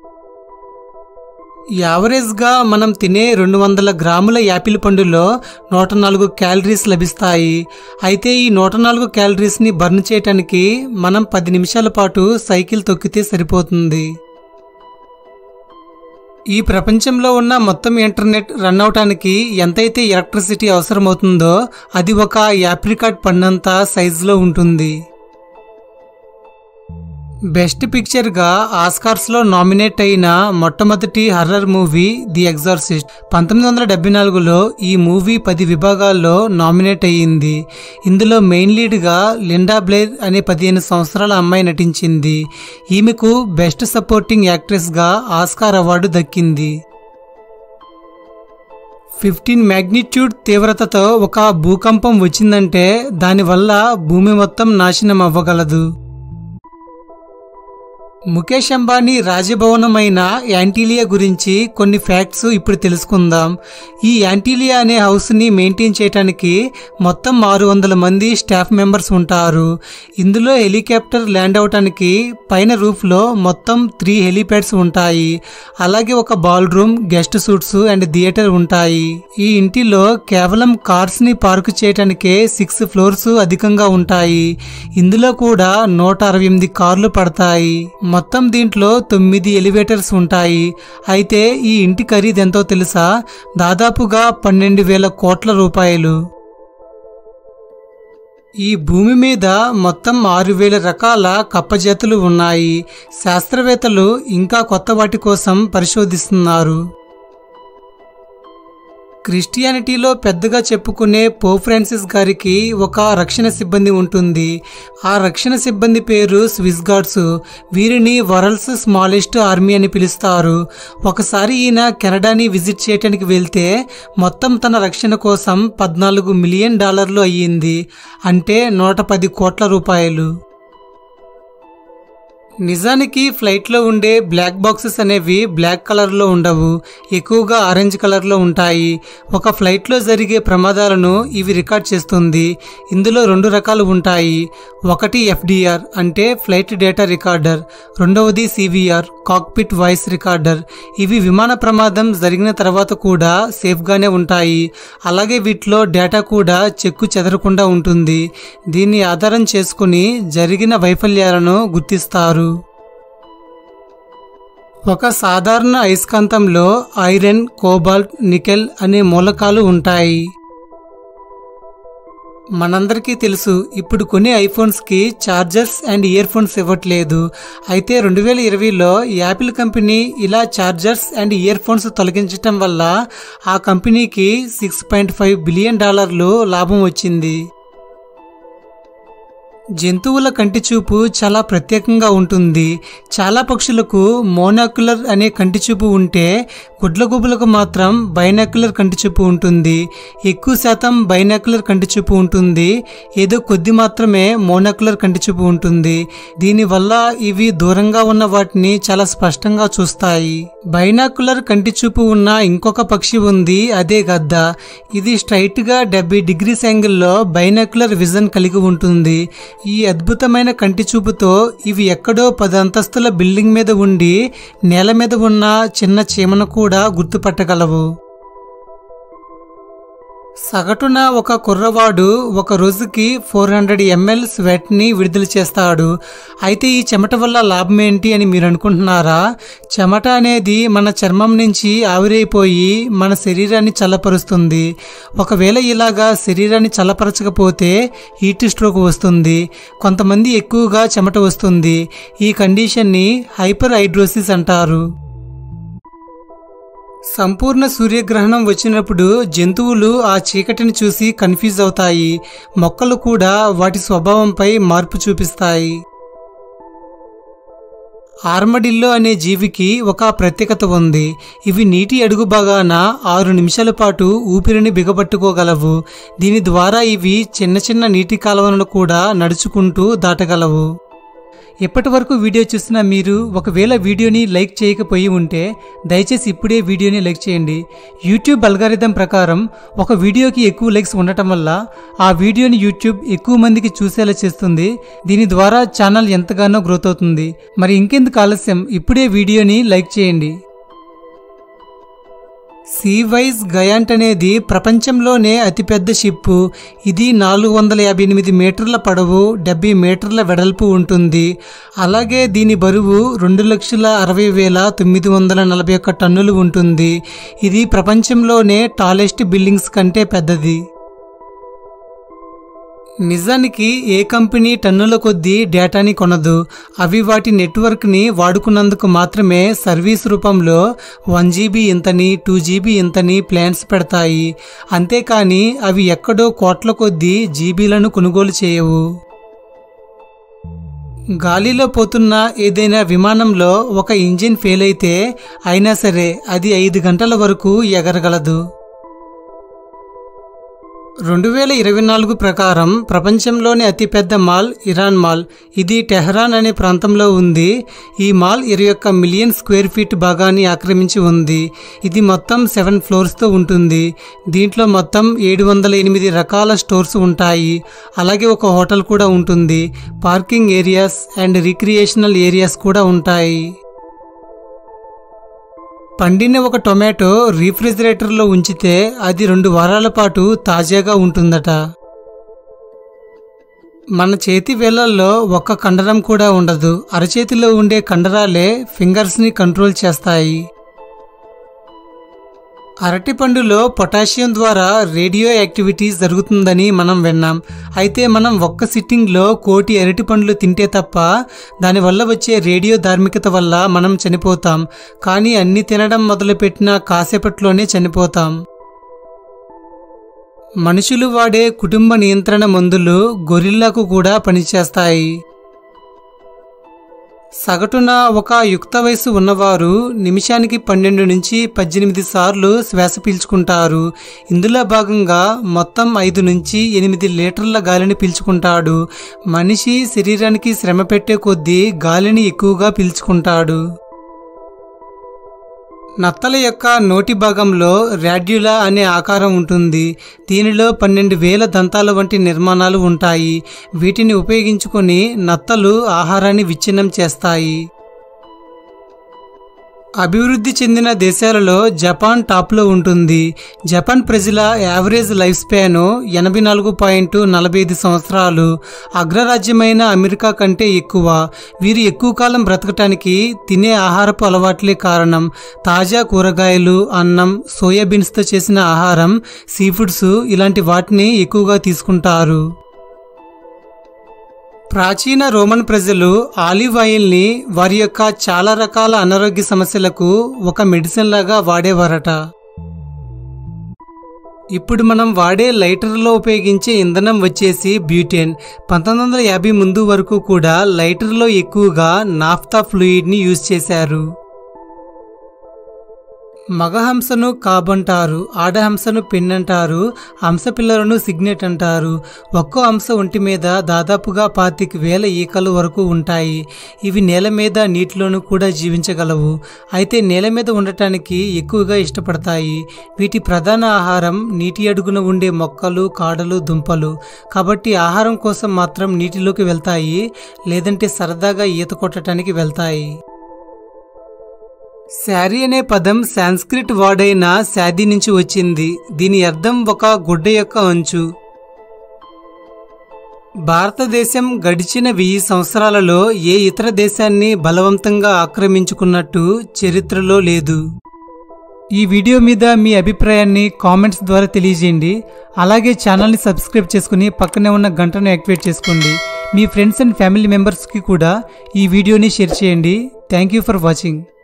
యావరేజ్గా మనం తినే రెండు వందల గ్రాముల యాపిల్ పండులో నూట నాలుగు క్యాలరీస్ లభిస్తాయి అయితే ఈ నూట నాలుగు క్యాలరీస్ని బర్న్ చేయడానికి మనం పది నిమిషాల పాటు సైకిల్ తొక్కితే సరిపోతుంది ఈ ప్రపంచంలో ఉన్న మొత్తం ఇంటర్నెట్ రన్ అవటానికి ఎంతైతే ఎలక్ట్రిసిటీ అవసరమవుతుందో అది ఒక యాప్రికాట్ పన్నంత సైజులో ఉంటుంది బెస్ట్ పిక్చర్గా ఆస్కార్స్లో నామినేట్ అయిన మొట్టమొదటి హర్రర్ మూవీ ది ఎగ్జార్సిస్ట్ పంతొమ్మిది వందల డెబ్బై నాలుగులో ఈ మూవీ పది విభాగాల్లో నామినేట్ అయ్యింది ఇందులో మెయిన్ లీడ్గా లిండా బ్లేర్ అనే పదిహేను సంవత్సరాల అమ్మాయి నటించింది ఈమెకు బెస్ట్ సపోర్టింగ్ యాక్ట్రెస్గా ఆస్కార్ అవార్డు దక్కింది ఫిఫ్టీన్ మ్యాగ్నిట్యూడ్ తీవ్రతతో ఒక భూకంపం వచ్చిందంటే దానివల్ల భూమి మొత్తం నాశనం అవ్వగలదు ముఖేష్ అంబానీ రాజభవనమైన యాంటీలియా గురించి కొన్ని ఫ్యాక్ట్స్ ఇప్పుడు తెలుసుకుందాం ఈ యాంటీలియా అనే హౌస్ని మెయింటైన్ చేయడానికి మొత్తం ఆరు వందల మంది స్టాఫ్ మెంబర్స్ ఉంటారు ఇందులో హెలికాప్టర్ ల్యాండ్ అవటానికి పైన రూఫ్లో మొత్తం త్రీ హెలిప్యాడ్స్ ఉంటాయి అలాగే ఒక ball room guest suites and theatre ఉంటాయి ఈ ఇంటిలో కేవలం కార్స్ ని పార్క్ చేయటానికే సిక్స్ ఫ్లోర్స్ అధికంగా ఉంటాయి ఇందులో కూడా నూట అరవై ఎనిమిది కార్లు పడతాయి మొత్తం దీంట్లో తొమ్మిది ఎలివేటర్స్ ఉంటాయి అయితే ఈ ఇంటి ఖరీదు ఎంతో తెలుసా దాదాపుగా పన్నెండు వేల కోట్ల రూపాయలు ఈ భూమి మీద మొత్తం ఆరు వేల రకాల కప్పజాతులు ఉన్నాయి శాస్త్రవేత్తలు ఇంకా కొత్త వాటి కోసం పరిశోధిస్తున్నారు క్రిస్టియానిటీలో పెద్దగా చెప్పుకునే పో ఫ్రాన్సిస్ గారికి ఒక రక్షణ సిబ్బంది ఉంటుంది ఆ రక్షణ సిబ్బంది పేరు స్విస్ గార్డ్స్ వీరిని వరల్డ్స్ స్మాలెస్ట్ ఆర్మీ అని పిలుస్తారు ఒకసారి ఈయన కెనడాని విజిట్ చేయడానికి వెళ్తే మొత్తం తన రక్షణ కోసం పద్నాలుగు మిలియన్ డాలర్లు అయ్యింది అంటే నూట పది కోట్ల రూపాయలు నిజానికి ఫ్లైట్లో ఉండే బ్లాక్ బాక్సెస్ అనేవి బ్లాక్ కలర్లో ఉండవు ఎక్కువగా ఆరెంజ్ కలర్లో ఉంటాయి ఒక ఫ్లైట్లో జరిగే ప్రమాదాలను ఇవి రికార్డ్ చేస్తుంది ఇందులో రెండు రకాలు ఉంటాయి ఒకటి ఎఫ్డిఆర్ అంటే ఫ్లైట్ డేటా రికార్డర్ రెండవది సివిఆర్ కాక్పిట్ వాయిస్ రికార్డర్ ఇవి విమాన ప్రమాదం జరిగిన తర్వాత కూడా సేఫ్గానే ఉంటాయి అలాగే వీటిలో డేటా కూడా చెక్కు చెదరకుండా ఉంటుంది దీన్ని ఆధారం చేసుకుని జరిగిన వైఫల్యాలను గుర్తిస్తారు ఒక సాధారణ అయస్కాంతంలో ఐరన్ కోబాల్ట్ నికెల్ అనే మూలకాలు ఉంటాయి మనందరికీ తెలుసు ఇప్పుడు కొన్ని ఐఫోన్స్కి ఛార్జర్స్ అండ్ ఇయర్ ఫోన్స్ ఇవ్వట్లేదు అయితే రెండు వేల ఇరవైలో యాపిల్ కంపెనీ ఇలా ఛార్జర్స్ అండ్ ఇయర్ ఫోన్స్ తొలగించటం వల్ల ఆ కంపెనీకి సిక్స్ పాయింట్ ఫైవ్ బిలియన్ డాలర్లు లాభం వచ్చింది జంతువుల కంటి చూపు చాలా ప్రత్యేకంగా ఉంటుంది చాలా పక్షులకు మోనాక్యులర్ అనే కంటి చూపు ఉంటే గుడ్లగూబలకు మాత్రం బైనాక్యులర్ కంటి చూపు ఉంటుంది ఎక్కువ శాతం బైనాక్యులర్ కంటి చూపు ఉంటుంది ఏదో కొద్ది మాత్రమే మోనాక్యులర్ కంటి చూపు ఉంటుంది దీనివల్ల ఇవి దూరంగా ఉన్న వాటిని చాలా స్పష్టంగా చూస్తాయి బైనాక్యులర్ కంటి చూపు ఉన్న ఇంకొక పక్షి ఉంది అదే గద్ద ఇది స్ట్రైట్ గా డెబ్బై డిగ్రీస్ యాంగిల్లో బైనాక్యులర్ విజన్ కలిగి ఉంటుంది ఈ అద్భుతమైన కంటి చూపుతో ఇవి ఎక్కడో పది అంతస్తుల బిల్డింగ్ మీద ఉండి నేల మీద ఉన్న చిన్న చీమను కూడా గుర్తుపట్టగలవు సగటున ఒక కుర్రవాడు ఒక రోజుకి ఫోర్ హండ్రెడ్ ఎంఎల్ స్వెట్ని విడుదల చేస్తాడు అయితే ఈ చెమట వల్ల లాభం ఏంటి అని మీరు అనుకుంటున్నారా చెమట అనేది మన చర్మం నుంచి ఆవిరైపోయి మన శరీరాన్ని చల్లపరుస్తుంది ఒకవేళ ఇలాగా శరీరాన్ని చల్లపరచకపోతే హీట్ స్ట్రోక్ వస్తుంది కొంతమంది ఎక్కువగా చెమట వస్తుంది ఈ కండిషన్ని హైపర్ హైడ్రోసిస్ అంటారు సంపూర్ణ సూర్యగ్రహణం వచ్చినప్పుడు జంతువులు ఆ చీకటిని చూసి కన్ఫ్యూజ్ అవుతాయి మొక్కలు కూడా వాటి స్వభావంపై మార్పు చూపిస్తాయి ఆర్మడిల్లో అనే జీవికి ఒక ప్రత్యేకత ఉంది ఇవి నీటి అడుగు భాగాన ఆరు నిమిషాల పాటు ఊపిరిని బిగపట్టుకోగలవు దీని ద్వారా ఇవి చిన్న చిన్న నీటి కాలువలను కూడా నడుచుకుంటూ దాటగలవు ఇప్పటి వరకు వీడియో చూసిన మీరు ఒకవేళ వీడియోని లైక్ చేయకపోయి ఉంటే దయచేసి ఇప్పుడే వీడియోని లైక్ చేయండి యూట్యూబ్ అల్గారిథం ప్రకారం ఒక వీడియోకి ఎక్కువ లైక్స్ ఉండటం వల్ల ఆ వీడియోని యూట్యూబ్ ఎక్కువ మందికి చూసేలా చేస్తుంది దీని ద్వారా ఛానల్ ఎంతగానో గ్రోత్ అవుతుంది మరి ఇంకెందుకు ఆలస్యం ఇప్పుడే వీడియోని లైక్ చేయండి సీవైజ్ గయాంట్ అనేది ప్రపంచంలోనే అతిపెద్ద షిప్ ఇది నాలుగు వందల యాభై ఎనిమిది మీటర్ల పొడవు డెబ్బై మీటర్ల వెడల్పు ఉంటుంది అలాగే దీని బరువు రెండు లక్షల అరవై వేల తొమ్మిది వందల నలభై ఒక్క టన్నులు ఉంటుంది ఇది ప్రపంచంలోనే టాలెస్ట్ బిల్డింగ్స్ కంటే పెద్దది నిజానికి ఏ కంపెనీ టన్నుల కొద్దీ డేటాని కొనదు అవి వాటి నెట్వర్క్ని వాడుకున్నందుకు మాత్రమే సర్వీస్ రూపంలో వన్ జీబీ ఇంతని టూ జీబీ ఇంతని ప్లాన్స్ పెడతాయి అంతేకాని అవి ఎక్కడో కోట్ల కొద్దీ జీబీలను కొనుగోలు చేయవు గాలిలో పోతున్న ఏదైనా విమానంలో ఒక ఇంజిన్ ఫెయిల్ అయితే అయినా సరే అది ఐదు గంటల వరకు ఎగరగలదు రెండు వేల ఇరవై నాలుగు ప్రకారం ప్రపంచంలోని అతిపెద్ద మాల్ ఇరాన్ మాల్ ఇది టెహ్రాన్ అనే ప్రాంతంలో ఉంది ఈ మాల్ ఇరవై ఒక్క మిలియన్ స్క్వేర్ ఫీట్ భాగాన్ని ఆక్రమించి ఉంది ఇది మొత్తం సెవెన్ ఫ్లోర్స్తో ఉంటుంది దీంట్లో మొత్తం ఏడు వందల ఎనిమిది రకాల స్టోర్స్ ఉంటాయి అలాగే ఒక హోటల్ కూడా ఉంటుంది parking areas and recreational areas కూడా ఉంటాయి పండిన ఒక టొమాటో రీఫ్రిజిరేటర్లో ఉంచితే అది రెండు వారాల పాటు తాజాగా ఉంటుందట మన చేతి వేళ్లలో ఒక్క కండరం కూడా ఉండదు అరచేతిలో ఉండే కండరాలే ఫింగర్స్ని కంట్రోల్ చేస్తాయి అరటిపండులో పొటాషియం ద్వారా రేడియో యాక్టివిటీ జరుగుతుందని మనం విన్నాం అయితే మనం ఒక్క సిట్టింగ్లో కోటి అరటిపండ్లు తింటే తప్ప దానివల్ల వచ్చే రేడియో ధార్మికత వల్ల మనం చనిపోతాం కానీ అన్ని తినడం మొదలుపెట్టిన కాసేపట్లోనే చనిపోతాం మనుషులు వాడే కుటుంబ నియంత్రణ మందులు గొరిల్లాకు కూడా పనిచేస్తాయి సగటున ఒక యుక్త వయసు ఉన్నవారు నిమిషానికి పన్నెండు నుంచి పద్దెనిమిది సార్లు శ్వాస పీల్చుకుంటారు ఇందులో భాగంగా మొత్తం ఐదు నుంచి ఎనిమిది లీటర్ల గాలిని పీల్చుకుంటాడు మనిషి శరీరానికి శ్రమ పెట్టే కొద్దీ గాలిని ఎక్కువగా పీల్చుకుంటాడు నత్తల యొక్క నోటి భాగంలో ర్యాడ్యులా అనే ఆకారం ఉంటుంది దీనిలో పన్నెండు వేల దంతాల వంటి నిర్మాణాలు ఉంటాయి వీటిని ఉపయోగించుకొని నత్తలు ఆహారాన్ని విచ్ఛిన్నం చేస్తాయి అభివృద్ధి చెందిన దేశాలలో జపాన్ టాప్లో ఉంటుంది జపాన్ ప్రజల యావరేజ్ లైఫ్ స్పాన్ ఎనభై నాలుగు పాయింట్ నలభై ఐదు సంవత్సరాలు అగ్రరాజ్యమైన అమెరికా కంటే ఎక్కువ వీరు ఎక్కువ కాలం బ్రతకటానికి తినే ఆహారపు అలవాట్లే కారణం తాజా కూరగాయలు అన్నం సోయాబీన్స్తో చేసిన ఆహారం సీ ఫుడ్స్ ఇలాంటి వాటిని ఎక్కువగా తీసుకుంటారు ప్రాచీన రోమన్ ప్రజలు ఆలివ్ ఆయిల్ని వారి యొక్క చాలా రకాల అనారోగ్య సమస్యలకు ఒక మెడిసిన్ లాగా వాడేవారట ఇప్పుడు మనం వాడే లైటర్లో ఉపయోగించే ఇంధనం వచ్చేసి బ్యూటేన్ పంతొమ్మిది వందల యాభై ముందు వరకు కూడా లైటర్లో ఎక్కువగా నాఫ్తా ఫ్లూయిడ్ని యూజ్ చేశారు మగహంసను కాబంటారు ఆడహంసను పెన్ అంటారు హంస పిల్లలను సిగ్నెట్ అంటారు ఒక్కో హంస ఒంటి మీద దాదాపుగా పాతిక వేల ఈకలు వరకు ఉంటాయి ఇవి నేల మీద నీటిలోనూ కూడా జీవించగలవు అయితే నేల మీద ఉండటానికి ఎక్కువగా ఇష్టపడతాయి వీటి ప్రధాన ఆహారం నీటి అడుగున ఉండే మొక్కలు కాడలు దుంపలు కాబట్టి ఆహారం కోసం మాత్రం నీటిలోకి వెళ్తాయి లేదంటే సరదాగా ఈత కొట్టడానికి వెళ్తాయి శారీ అనే పదం సాంస్క్రిట్ వాడైన శాది నుంచి వచ్చింది దీని అర్థం ఒక గుడ్డ యొక్క అంచు భారతదేశం గడిచిన వెయ్యి సంవత్సరాలలో ఏ ఇతర దేశాన్ని బలవంతంగా ఆక్రమించుకున్నట్టు చరిత్రలో లేదు ఈ వీడియో మీద మీ అభిప్రాయాన్ని కామెంట్స్ ద్వారా తెలియజేయండి అలాగే ఛానల్ని సబ్స్క్రైబ్ చేసుకుని పక్కనే ఉన్న గంటను యాక్టివేట్ చేసుకోండి మీ ఫ్రెండ్స్ అండ్ ఫ్యామిలీ మెంబర్స్కి కూడా ఈ వీడియోని షేర్ చేయండి థ్యాంక్ యూ ఫర్ వాచింగ్